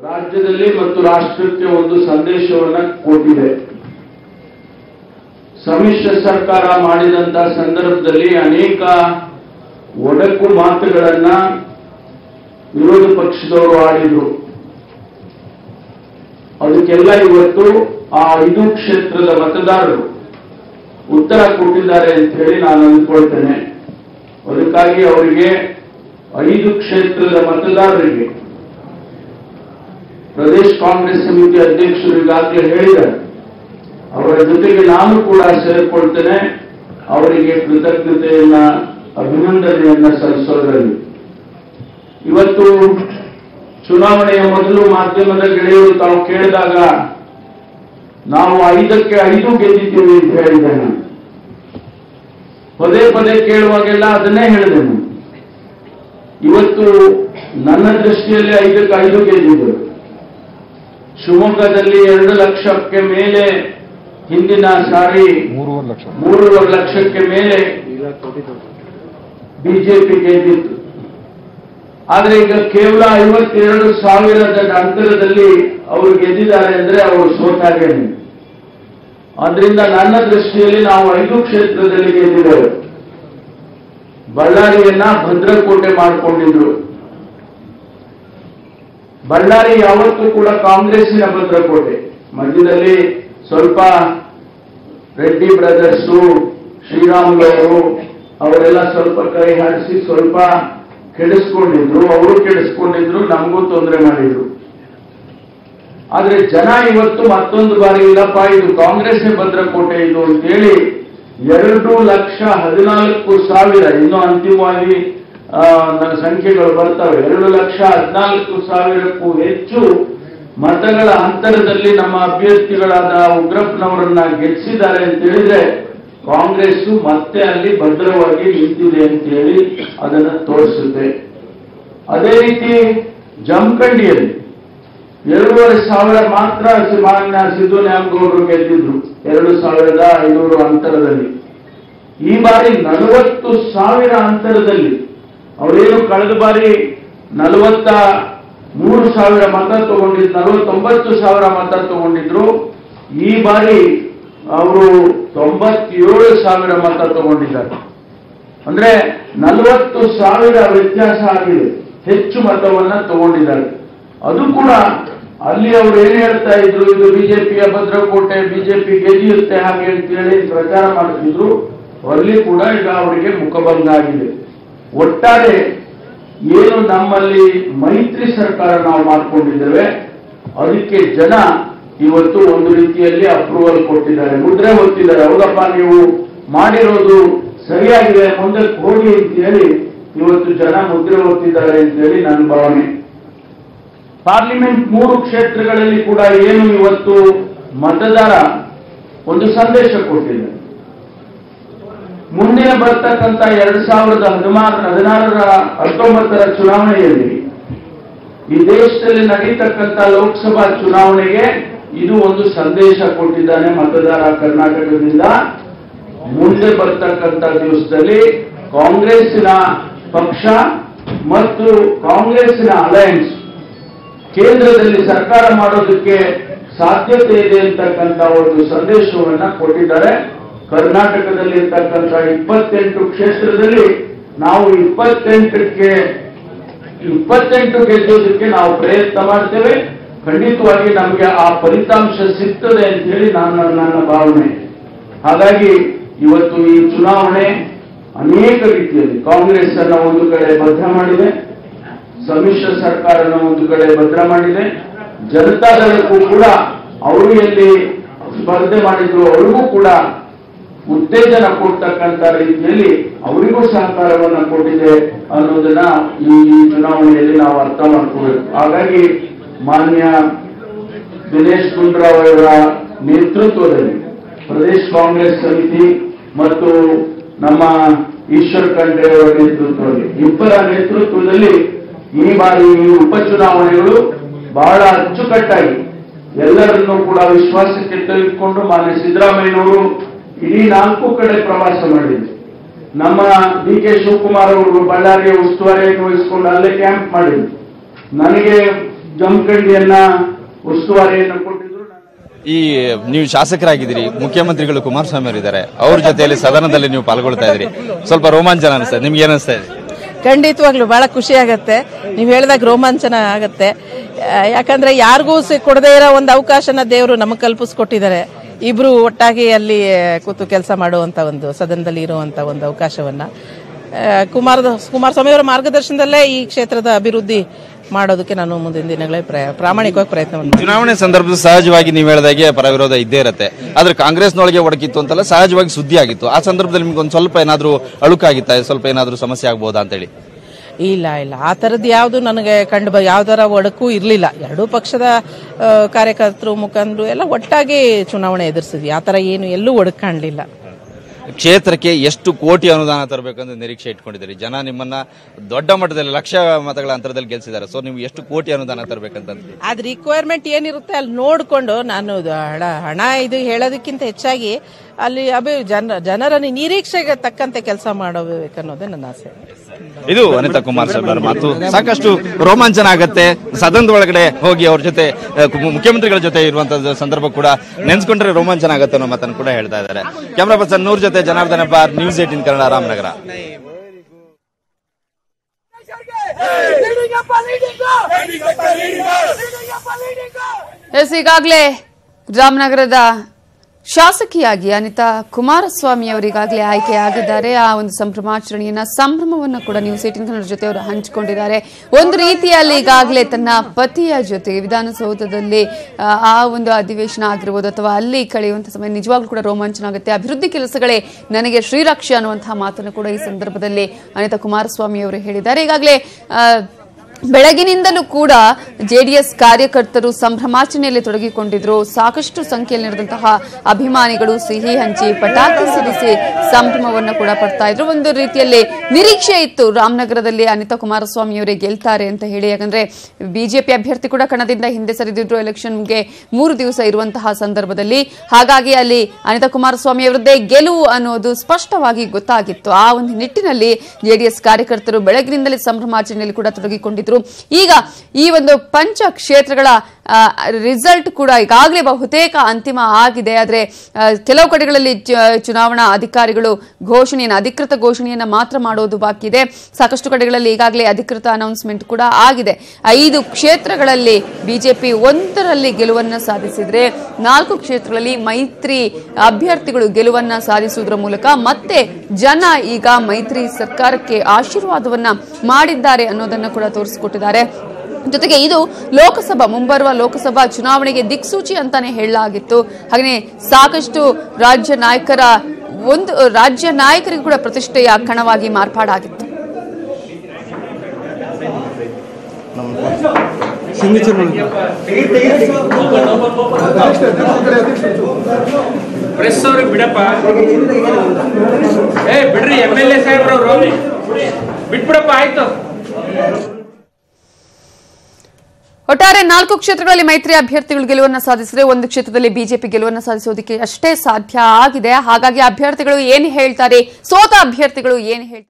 ರಾಜ್ಯದಲ್ಲಿ ಮತ್ತು ರಾಷ್ಟ್ರಕ್ಕೆ ಒಂದು ಸಂದೇಶವನ್ನ ಕೊಟ್ಟಿದೆ ಸಮ್ಮಿಶ್ರ ಸರ್ಕಾರ ಮಾಡಿದಂತ ಸಂದರ್ಭದಲ್ಲಿ ಅನೇಕ ಒಡಕು ಮಾತುಗಳನ್ನ ವಿರೋಧ ಪಕ್ಷದವರು ಆಡಿದ್ರು ಅದಕ್ಕೆಲ್ಲ ಇವತ್ತು ಆ ಐದು ಕ್ಷೇತ್ರದ ಮತದಾರರು ಉತ್ತರ ಕೊಟ್ಟಿದ್ದಾರೆ ಅಂತ ಹೇಳಿ ನಾನು ಅಂದ್ಕೊಳ್ತೇನೆ ಅದಕ್ಕಾಗಿ ಅವರಿಗೆ ಐದು ಕ್ಷೇತ್ರದ ಮತದಾರರಿಗೆ ಪ್ರದೇಶ್ ಕಾಂಗ್ರೆಸ್ ಸಮಿತಿ ಅಧ್ಯಕ್ಷರು ಈಗಾಗಲೇ ಹೇಳಿದ್ದಾರೆ ಅವರ ಜೊತೆಗೆ ನಾನು ಕೂಡ ಸೇರಿಕೊಳ್ತೇನೆ ಅವರಿಗೆ ಕೃತಜ್ಞತೆಯನ್ನ ಅಭಿನಂದನೆಯನ್ನ ಸಲ್ಲಿಸೋದ್ರಲ್ಲಿ ಇವತ್ತು ಚುನಾವಣೆಯ ಮೊದಲು ಮಾಧ್ಯಮದ ಗೆಳೆಯರು ತಾವು ಕೇಳಿದಾಗ ನಾವು ಐದಕ್ಕೆ ಐದು ಗೆದ್ದಿದ್ದೀವಿ ಅಂತ ಹೇಳಿದೆ ನಾನು ಪದೇ ಪದೇ ಕೇಳುವಾಗೆಲ್ಲ ಅದನ್ನೇ ಹೇಳಿದೆ ನಾನು ಇವತ್ತು ನನ್ನ ದೃಷ್ಟಿಯಲ್ಲಿ ಐದಕ್ಕೆ ಐದು ಗೆದ್ದಿದ್ದರು ಶಿವಮೊಗ್ಗದಲ್ಲಿ ಎರಡು ಲಕ್ಷಕ್ಕೆ ಮೇಲೆ ಹಿಂದಿನ ಸಾರಿ ಮೂರುವರೆ ಲಕ್ಷ ಮೂರುವರೆ ಲಕ್ಷಕ್ಕೆ ಮೇಲೆ ಬಿಜೆಪಿ ಗೆದ್ದಿತ್ತು ಆದ್ರೆ ಈಗ ಕೇವಲ ಐವತ್ತೆರಡು ಸಾವಿರದ ಅಂತರದಲ್ಲಿ ಅವರು ಗೆದ್ದಿದ್ದಾರೆ ಅಂದ್ರೆ ಅವರು ಸೋತಾಗೇನೆ ಆದ್ರಿಂದ ನನ್ನ ದೃಷ್ಟಿಯಲ್ಲಿ ನಾವು ಐದು ಕ್ಷೇತ್ರದಲ್ಲಿ ಗೆದ್ದಿದ್ದೇವೆ ಬಳ್ಳಾರಿಯನ್ನ ಭದ್ರಕೋಟೆ ಮಾಡಿಕೊಂಡಿದ್ರು ಬಳ್ಳಾರಿ ಯಾವತ್ತೂ ಕೂಡ ಕಾಂಗ್ರೆಸ್ಸಿನ ಭದ್ರಕೋಟೆ ಮಧ್ಯದಲ್ಲಿ ಸ್ವಲ್ಪ ರೆಡ್ಡಿ ಬ್ರದರ್ಸು ಶ್ರೀರಾಮುಲು ಅವರೆಲ್ಲ ಸ್ವಲ್ಪ ಕೈ ಹಾಡಿಸಿ ಸ್ವಲ್ಪ ಕೆಡಿಸ್ಕೊಂಡಿದ್ರು ಅವರು ಕೆಡಿಸ್ಕೊಂಡಿದ್ರು ನಮಗೂ ತೊಂದರೆ ಮಾಡಿದ್ರು ಆದ್ರೆ ಜನ ಇವತ್ತು ಮತ್ತೊಂದು ಬಾರಿ ಇಲ್ಲಪ್ಪ ಇದು ಕಾಂಗ್ರೆಸ್ ಭದ್ರಕೋಟೆ ಇದು ಅಂತೇಳಿ ಎರಡು ಲಕ್ಷ ಹದಿನಾಲ್ಕು ಸಾವಿರ ಇನ್ನು ಅಂತಿಮವಾಗಿ ಆ, ನನ್ನ ಸಂಖ್ಯೆಗಳು ಬರ್ತವೆ ಎರಡು ಲಕ್ಷ ಹದಿನಾಲ್ಕು ಸಾವಿರಕ್ಕೂ ಹೆಚ್ಚು ಮತಗಳ ಅಂತರದಲ್ಲಿ ನಮ್ಮ ಅಭ್ಯರ್ಥಿಗಳಾದ ಉಗ್ರಪ್ಪನವರನ್ನ ಗೆಲ್ಲಿಸಿದ್ದಾರೆ ಅಂತ ಹೇಳಿದ್ರೆ ಕಾಂಗ್ರೆಸ್ ಮತ್ತೆ ಅಲ್ಲಿ ಭದ್ರವಾಗಿ ನಿಂತಿದೆ ಅಂತ ಹೇಳಿ ಅದನ್ನು ತೋರಿಸುತ್ತೆ ಅದೇ ರೀತಿ ಜಮಖಂಡಿಯಲ್ಲಿ ಎರಡೂವರೆ ಸಾವಿರ ಮಾತ್ರ ಮಾನ್ಯ ಸಿದ್ದು ನ್ಯಾಮಗೌಡರು ಗೆದ್ದಿದ್ರು ಎರಡು ಸಾವಿರದ ಐನೂರು ಅಂತರದಲ್ಲಿ ಈ ಬಾರಿ ನಲವತ್ತು ಸಾವಿರ ಅಂತರದಲ್ಲಿ ಅವರೇನು ಕಳೆದ ಬಾರಿ ನಲವತ್ತ ಮೂರು ಸಾವಿರ ಮತ ತಗೊಂಡಿದ್ರು ನಲವತ್ತೊಂಬತ್ತು ಸಾವಿರ ಮತ ತಗೊಂಡಿದ್ರು ಈ ಬಾರಿ ಅವರು ತೊಂಬತ್ತೇಳು ಸಾವಿರ ಮತ ತಗೊಂಡಿದ್ದಾರೆ ಅಂದ್ರೆ ನಲವತ್ತು ಸಾವಿರ ವ್ಯತ್ಯಾಸ ಆಗಿದೆ ಹೆಚ್ಚು ಮತವನ್ನ ತಗೊಂಡಿದ್ದಾರೆ ಅದು ಕೂಡ ಅಲ್ಲಿ ಅವರು ಏನ್ ಹೇಳ್ತಾ ಇದ್ರು ಇದು ಬಿಜೆಪಿಯ ಭದ್ರಕೋಟೆ ಬಿಜೆಪಿ ಗೆದಿಯುತ್ತೆ ಹಾಗೆ ಅಂತೇಳಿ ಪ್ರಚಾರ ಮಾಡ್ತಿದ್ರು ಅಲ್ಲಿ ಕೂಡ ಈಗ ಅವರಿಗೆ ಮುಖಭಂಗ ಆಗಿದೆ ಒಟ್ಟಾರೆ ಏನು ನಮ್ಮಲ್ಲಿ ಮೈತ್ರಿ ಸರ್ಕಾರ ನಾವು ಮಾಡ್ಕೊಂಡಿದ್ದೇವೆ ಅದಕ್ಕೆ ಜನ ಇವತ್ತು ಒಂದು ರೀತಿಯಲ್ಲಿ ಅಪ್ರೂವಲ್ ಕೊಟ್ಟಿದ್ದಾರೆ ಮುದ್ರೆ ಹೊತ್ತಿದ್ದಾರೆ ಹೌದಪ್ಪ ನೀವು ಮಾಡಿರೋದು ಸರಿಯಾಗಿದೆ ಮುಂದಕ್ಕೆ ಹೋಗಿ ಅಂತ ಹೇಳಿ ಇವತ್ತು ಜನ ಮುದ್ರೆ ಹೊತ್ತಿದ್ದಾರೆ ಅಂತ ಹೇಳಿ ನನ್ನ ಭಾವನೆ ಪಾರ್ಲಿಮೆಂಟ್ ಮೂರು ಕ್ಷೇತ್ರಗಳಲ್ಲಿ ಕೂಡ ಏನು ಇವತ್ತು ಮತದಾರ ಒಂದು ಸಂದೇಶ ಕೊಟ್ಟಿದ್ದಾರೆ ಮುಂದಿನ ಬರ್ತಕ್ಕಂಥ ಎರಡ್ ಸಾವಿರದ ಹದಿನಾರು ಹದಿನಾರರ ಹತ್ತೊಂಬತ್ತರ ಚುನಾವಣೆಯಲ್ಲಿ ಈ ದೇಶದಲ್ಲಿ ನಡೀತಕ್ಕಂಥ ಲೋಕಸಭಾ ಚುನಾವಣೆಗೆ ಇದು ಒಂದು ಸಂದೇಶ ಕೊಟ್ಟಿದ್ದಾನೆ ಮತದಾರ ಕರ್ನಾಟಕದಿಂದ ಮುಂದೆ ಬರ್ತಕ್ಕಂಥ ದಿವಸದಲ್ಲಿ ಕಾಂಗ್ರೆಸ್ಸಿನ ಪಕ್ಷ ಮತ್ತು ಕಾಂಗ್ರೆಸ್ಸಿನ ಅಲಯನ್ಸ್ ಕೇಂದ್ರದಲ್ಲಿ ಸರ್ಕಾರ ಮಾಡೋದಕ್ಕೆ ಸಾಧ್ಯತೆ ಇದೆ ಅಂತಕ್ಕಂಥ ಒಂದು ಸಂದೇಶವನ್ನ ಕೊಟ್ಟಿದ್ದಾರೆ ಕರ್ನಾಟಕದಲ್ಲಿ ಇರ್ತಕ್ಕಂಥ ಇಪ್ಪತ್ತೆಂಟು ಕ್ಷೇತ್ರದಲ್ಲಿ ನಾವು ಇಪ್ಪತ್ತೆಂಟಕ್ಕೆ ಇಪ್ಪತ್ತೆಂಟು ಗೆಲ್ಲೋದಕ್ಕೆ ನಾವು ಪ್ರಯತ್ನ ಮಾಡ್ತೇವೆ ಖಂಡಿತವಾಗಿ ನಮಗೆ ಆ ಫಲಿತಾಂಶ ಸಿಗ್ತದೆ ಅಂತ ಹೇಳಿ ನನ್ನ ನನ್ನ ಭಾವನೆ ಹಾಗಾಗಿ ಇವತ್ತು ಈ ಚುನಾವಣೆ ಅನೇಕ ರೀತಿಯಲ್ಲಿ ಕಾಂಗ್ರೆಸ್ ಅನ್ನ ಒಂದು ಕಡೆ ಭದ್ರ ಮಾಡಿದೆ ಸಮ್ಮಿಶ್ರ ಸರ್ಕಾರನ ಒಂದು ಕಡೆ ಭದ್ರ ಮಾಡಿದೆ ಜನತಾದಳಕ್ಕೂ ಕೂಡ ಅವರು ಎಲ್ಲಿ ಸ್ಪರ್ಧೆ ಮಾಡಿದ್ರು ಅವರಿಗೂ ಕೂಡ ಉತ್ತೇಜನ ಕೊಡ್ತಕ್ಕಂಥ ರೀತಿಯಲ್ಲಿ ಅವರಿಗೂ ಸಹಕಾರವನ್ನ ಕೊಟ್ಟಿದೆ ಅನ್ನೋದನ್ನ ಈ ಈ ಚುನಾವಣೆಯಲ್ಲಿ ನಾವು ಅರ್ಥ ಮಾಡ್ಕೋಬೇಕು ಹಾಗಾಗಿ ಮಾನ್ಯ ದಿನೇಶ್ ಗುಂಡೂರಾವ್ ಅವರ ನೇತೃತ್ವದಲ್ಲಿ ಪ್ರದೇಶ್ ಕಾಂಗ್ರೆಸ್ ಸಮಿತಿ ಮತ್ತು ನಮ್ಮ ಈಶ್ವರ್ ಖಂಡ್ರೆ ಅವರ ನೇತೃತ್ವದಲ್ಲಿ ಇಬ್ಬರ ನೇತೃತ್ವದಲ್ಲಿ ಈ ಬಾರಿ ಈ ಉಪಚುನಾವಣೆಗಳು ಬಹಳ ಅಚ್ಚುಕಟ್ಟಾಗಿ ಎಲ್ಲರನ್ನೂ ಕೂಡ ವಿಶ್ವಾಸಕ್ಕೆ ತೆಗೆದುಕೊಂಡು ಮಾನ್ಯ ಸಿದ್ದರಾಮಯ್ಯನವರು ಇಡೀ ನಾಲ್ಕು ಕಡೆ ಪ್ರವಾಸ ಮಾಡಿದ್ರು ನಮ್ಮ ಡಿ ಕೆ ಶಿವಕುಮಾರ್ ಅವರು ಬಳ್ಳಾರಿಯ ಉಸ್ತುವಾರಿಯನ್ನು ವಹಿಸಿಕೊಂಡು ಅಲ್ಲೇ ಕ್ಯಾಂಪ್ ಮಾಡಿದ್ರು ನನಗೆ ಜಮಖಂಡಿಯನ್ನ ಉಸ್ತುವಾರಿಯನ್ನು ಕೊಟ್ಟಿದ್ರು ನಾನು ಈ ನೀವು ಶಾಸಕರಾಗಿದ್ದೀರಿ ಮುಖ್ಯಮಂತ್ರಿಗಳು ಕುಮಾರಸ್ವಾಮಿ ಅವರು ಇದ್ದಾರೆ ಅವ್ರ ಜೊತೆಯಲ್ಲಿ ಸದನದಲ್ಲಿ ನೀವು ಪಾಲ್ಗೊಳ್ತಾ ಇದ್ದೀರಿ ಸ್ವಲ್ಪ ರೋಮಾಂಚನ ಅನಿಸ್ತದೆ ನಿಮ್ಗೆ ಏನಿಸ್ತಾ ಇದೆ ಖಂಡಿತವಾಗ್ಲೂ ಬಹಳ ಖುಷಿ ಆಗತ್ತೆ ನೀವು ಹೇಳಿದಾಗ ರೋಮಾಂಚನ ಆಗತ್ತೆ ಆ, ಯಾಕಂದ್ರೆ ಯಾರಿಗೂ ಸಿ- ಕೊಡದೇ ಇರೋ ಒಂದು ಅವಕಾಶನ ದೇವರು ನಮಗೆ ಕಲ್ಪಿಸ್ಕೊಟ್ಟಿದ್ದಾರೆ ಇಬ್ರು ಒಟ್ಟಾಗಿ ಅಲ್ಲಿ ಕೂತು ಕೆಲಸ ಮಾಡುವಂತ ಒಂದು ಸದನದಲ್ಲಿ ಇರುವಂತ ಒಂದು ಅವಕಾಶವನ್ನ ಆ, ಕುಮಾರದ ಕುಮಾರಸ್ವಾಮಿ ಅವರ ಮಾರ್ಗದರ್ಶನದಲ್ಲೇ ಈ ಕ್ಷೇತ್ರದ ಅಭಿವೃದ್ಧಿ ಮಾಡೋದಕ್ಕೆ ನಾನು ಮುಂದಿನ ದಿನಗಳಲ್ಲಿ ಪ್ರಯ- ಪ್ರಾಮಾಣಿಕವಾಗಿ ಪ್ರಯತ್ನವನ್ನು ಮಾಡ್ತೀನಿ. ಚುನಾವಣೆ ಸಂದರ್ಭದ ಸಹಜವಾಗಿ ನೀವು ಹೇಳಿದಾಗೆ ಪರ ವಿರೋಧ ಇದ್ದೇ ಇರುತ್ತೆ ಆದ್ರೆ ಕಾಂಗ್ರೆಸ್ನೊಳಗೆ ಒಡಕಿತ್ತು ಅಂತಲ್ಲ ಸಹಜವಾಗಿ ಸುದ್ದಿ ಆಗಿತ್ತು ಆ ಸಂದರ್ಭದಲ್ಲಿ ನಿಮ್ಗೆ ಒಂದು ಸ್ವಲ್ಪ ಏನಾದ್ರೂ ಅಳುಕಾಗಿತ್ತಾ ಸ್ವಲ್ಪ ಏನಾದ್ರೂ ಸಮಸ್ಯೆ ಆಗ್ಬೋದಾ ಅಂತೇಳಿ ಇಲ್ಲ ಇಲ್ಲ ಆ ಥರದ್ದು ಯಾವುದು ನನಗೆ ಕಂಡು ಬ ಯಾವ್ದಾರ ಒಡಕು ಇರಲಿಲ್ಲ ಎರಡೂ ಪಕ್ಷದ ಆ, ಕಾರ್ಯಕರ್ತರು ಮುಖಂಡರು ಎಲ್ಲ ಒಟ್ಟಾಗಿ ಚುನಾವಣೆ ಎದುರಿಸಿದ್ವಿ ಆ ಥರ ಏನು ಎಲ್ಲೂ ಒಡಕು ಕಾಣಲಿಲ್ಲ ಕ್ಷೇತ್ರಕ್ಕೆ ಎಷ್ಟು ಕೋಟಿ ಅನುದಾನ ತರಬೇಕಂತ ನಿರೀಕ್ಷೆ ಇಟ್ಕೊಂಡಿದ್ದೀರಿ ಜನ ನಿಮ್ಮನ್ನ ದೊಡ್ಡ ಮಟ್ಟದಲ್ಲಿ ಲಕ್ಷ ಮತಗಳ ಅಂತರದಲ್ಲಿ ಗೆಲ್ಸಿದ್ದಾರೆ ಸೊ ನೀವು ಎಷ್ಟು ಕೋಟಿ ಅನುದಾನ ತರಬೇಕಂತ ಅದ್ ರಿಕ್ವೈರ್ಮೆಂಟ್ ಏನಿರುತ್ತೆ ಅಲ್ಲಿ ನೋಡಿಕೊಂಡು ನಾನು ಇದು ಹಣ ಹಣ ಇದು ಹೇಳೋದಕ್ಕಿಂತ ಹೆಚ್ಚಾಗಿ ಅಲ್ಲಿ ಅಭಿ ಜನ ಜನರ ನಿರೀಕ್ಷೆಗೆ ತಕ್ಕಂತೆ ಕೆಲಸ ಮಾಡಬೇಕನ್ನೋದೇ ನನ್ನ ಆಸೆ ಇದು ಅನಿತಾ ಕುಮಾರಸ್ವಾಮಿ ಅವರ ಮಾತು ಸಾಕಷ್ಟು ರೋಮಾಂಚನ ಆಗತ್ತೆ ಸದನದ ಒಳಗಡೆ ಹೋಗಿ ಅವ್ರ ಜೊತೆ ಆ, ಕು- ಮುಖ್ಯಮಂತ್ರಿಗಳ ಜೊತೆ ಇರುವಂತಹ ಸಂದರ್ಭ ಕೂಡ ನೆನ್ಸ್ಕೊಂಡ್ರೆ ರೋಮಾಂಚನ ಆಗತ್ತೆ ಅನ್ನೋ ಮಾತನ್ನು ಕೂಡ ಹೇಳ್ತಾ ಇದ್ದಾರೆ ಕ್ಯಾಮರಾ ಪರ್ಸನ್ ನೂರ್ ಜೊತೆ ಜನಾರ್ದನ ಬಾರ್ ನ್ಯೂಸ್ ಏಟಿನ್ ಕನ್ನಡ ರಾಮನಗರ ಎಸ್ ಈಗಾಗಲೇ ರಾಮನಗರದ ಶಾಸಕಿಯಾಗಿ ಅನಿತಾ ಕುಮಾರಸ್ವಾಮಿ ಅವರು ಈಗಾಗಲೇ ಆಯ್ಕೆಯಾಗಿದ್ದಾರೆ ಆ ಒಂದು ಸಂಭ್ರಮಾಚರಣೆಯನ್ನ ಸಂಭ್ರಮವನ್ನ ಕೂಡ ನ್ಯೂಸ್ ಏಟಿನ್ ಕನ್ನಡ ಜೊತೆ ಅವರು ಹಂಚಿಕೊಂಡಿದ್ದಾರೆ ಒಂದು ರೀತಿಯಲ್ಲಿ ಈಗಾಗಲೇ ತನ್ನ ಪತಿಯ ಜೊತೆ ವಿಧಾನಸೌಧದಲ್ಲಿ ಆ, ಆ ಒಂದು ಅಧಿವೇಶನ ಆಗಿರ್ಬೋದು ಅಥವಾ ಅಲ್ಲಿ ಕಳೆಯುವಂತಹ ಸಮಯ ನಿಜವಾಗ್ಲೂ ಕೂಡ ರೋಮಾಂಚನ ಆಗುತ್ತೆ ಅಭಿವೃದ್ಧಿ ಕೆಲಸಗಳೇ ನನಗೆ ಶ್ರೀರಕ್ಷೆ ಅನ್ನುವಂತಹ ಮಾತನ್ನು ಕೂಡ ಈ ಸಂದರ್ಭದಲ್ಲಿ ಅನಿತಾ ಕುಮಾರಸ್ವಾಮಿ ಅವರು ಹೇಳಿದ್ದಾರೆ ಈಗಾಗಲೇ ಆ, ಬೆಳಗಿನಿಂದಲೂ ಕೂಡ ಜೆಡಿಎಸ್ ಕಾರ್ಯಕರ್ತರು ಸಂಭ್ರಮಾಚರಣೆಯಲ್ಲಿ ತೊಡಗಿಕೊಂಡಿದ್ರು ಸಾಕಷ್ಟು ಸಂಖ್ಯೆಯಲ್ಲಿ ನಡೆದಂತಹ ಅಭಿಮಾನಿಗಳು ಸಿಹಿ ಹಂಚಿ ಪಟಾಕಿ ಸಿಡಿಸಿ ಸಂಭ್ರಮವನ್ನು ಕೂಡ ಪಡ್ತಾ ಇದ್ರು ಒಂದು ರೀತಿಯಲ್ಲಿ ನಿರೀಕ್ಷೆ ಇತ್ತು ರಾಮನಗರದಲ್ಲಿ ಅನಿತಾ ಕುಮಾರಸ್ವಾಮಿ ಅವರೇ ಗೆಲ್ತಾರೆ ಅಂತ ಹೇಳಿ ಯಾಕಂದ್ರೆ ಬಿಜೆಪಿ ಅಭ್ಯರ್ಥಿ ಕೂಡ ಕಣದಿಂದ ಹಿಂದೆ ಸರಿದಿದ್ರು ಎಲೆಕ್ಷನ್ಗೆ ಮೂರು ದಿವಸ ಇರುವಂತಹ ಸಂದರ್ಭದಲ್ಲಿ ಹಾಗಾಗಿ ಅಲ್ಲಿ ಅನಿತಾ ಕುಮಾರಸ್ವಾಮಿ ಅವರದ್ದೇ ಗೆಲುವು ಅನ್ನೋದು ಸ್ಪಷ್ಟವಾಗಿ ಗೊತ್ತಾಗಿತ್ತು ಆ ಒಂದು ನಿಟ್ಟಿನಲ್ಲಿ ಜೆಡಿಎಸ್ ಕಾರ್ಯಕರ್ತರು ಬೆಳಗಿನಿಂದಲೇ ಸಂಭ್ರಮಾಚರಣೆಯಲ್ಲಿ ಕೂಡ ತೊಡಗಿಕೊಂಡಿದ್ರು ಈಗ ಈ ಒಂದು ಪಂಚ ಕ್ಷೇತ್ರಗಳ ರಿಸಲ್ಟ್ ಕೂಡ ಈಗಾಗಲೇ ಬಹುತೇಕ ಅಂತಿಮ ಆಗಿದೆ ಆದರೆ ಆ, ಕೆಲವು ಕಡೆಗಳಲ್ಲಿ ಚ- ಚುನಾವಣಾ ಅಧಿಕಾರಿಗಳು ಘೋಷಣೆಯನ್ನು ಅಧಿಕೃತ ಘೋಷಣೆಯನ್ನ ಮಾತ್ರ ಮಾಡೋದು ಬಾಕಿ ಇದೆ ಸಾಕಷ್ಟು ಕಡೆಗಳಲ್ಲಿ ಈಗಾಗಲೇ ಅಧಿಕೃತ ಅನೌನ್ಸ್ಮೆಂಟ್ ಕೂಡ ಆಗಿದೆ ಐದು ಕ್ಷೇತ್ರಗಳಲ್ಲಿ ಬಿಜೆಪಿ ಒಂದರಲ್ಲಿ ಗೆಲುವನ್ನ ಸಾಧಿಸಿದ್ರೆ ನಾಲ್ಕು ಕ್ಷೇತ್ರಗಳಲ್ಲಿ ಮೈತ್ರಿ ಅಭ್ಯರ್ಥಿಗಳು ಗೆಲುವನ್ನ ಸಾಧಿಸುವುದರ ಮೂಲಕ ಮತ್ತೆ ಜನ ಈಗ ಮೈತ್ರಿ ಸರ್ಕಾರಕ್ಕೆ ಆಶೀರ್ವಾದವನ್ನ ಮಾಡಿದ್ದಾರೆ ಅನ್ನೋದನ್ನ ಕೂಡ ತೋರಿಸಿಕೊಟ್ಟಿದ್ದಾರೆ ಜೊತೆಗೆ ಇದು ಲೋಕಸಭಾ ಮುಂಬರುವ ಲೋಕಸಭಾ ಚುನಾವಣೆಗೆ ದಿಕ್ಸೂಚಿ ಅಂತಾನೆ ಹೇಳಲಾಗಿತ್ತು ಹಾಗೆಯೇ ಸಾಕಷ್ಟು ರಾಜ್ಯ ನಾಯಕರ ಒಂದು ರಾಜ್ಯ ನಾಯಕರಿಗೂ ಕೂಡ ಪ್ರತಿಷ್ಠೆಯ ಕಣವಾಗಿ ಮಾರ್ಪಾಡಾಗಿತ್ತು ಪ್ರೆಸ್ ಅವ್ರಿಗೆ ಬಿಡಪ್ಪ ಏ ಬಿಡ್ರಿ ಎಮ್ ಎಲ್ ಎ ಸಾಹೇಬ್ರವ್ರು ಬಿಟ್ಬಿಡಪ್ಪ ಆಯ್ತು ಒಟ್ಟಾರೆ ನಾಲ್ಕು ಕ್ಷೇತ್ರಗಳಲ್ಲಿ ಮೈತ್ರಿ ಅಭ್ಯರ್ಥಿಗಳು ಗೆಲುವನ್ನ ಸಾಧಿಸಿದ್ರೆ ಒಂದು ಕ್ಷೇತ್ರದಲ್ಲಿ ಬಿಜೆಪಿ ಗೆಲುವನ್ನ ಸಾಧಿಸೋದಕ್ಕೆ ಅಷ್ಟೇ ಸಾಧ್ಯ ಆಗಿದೆ ಹಾಗಾಗಿ ಅಭ್ಯರ್ಥಿಗಳು ಏನ್ ಹೇಳ್ತಾರೆ ಸೋತ ಅಭ್ಯರ್ಥಿಗಳು ಏನ್ ಹೇಳ್ತಾರೆ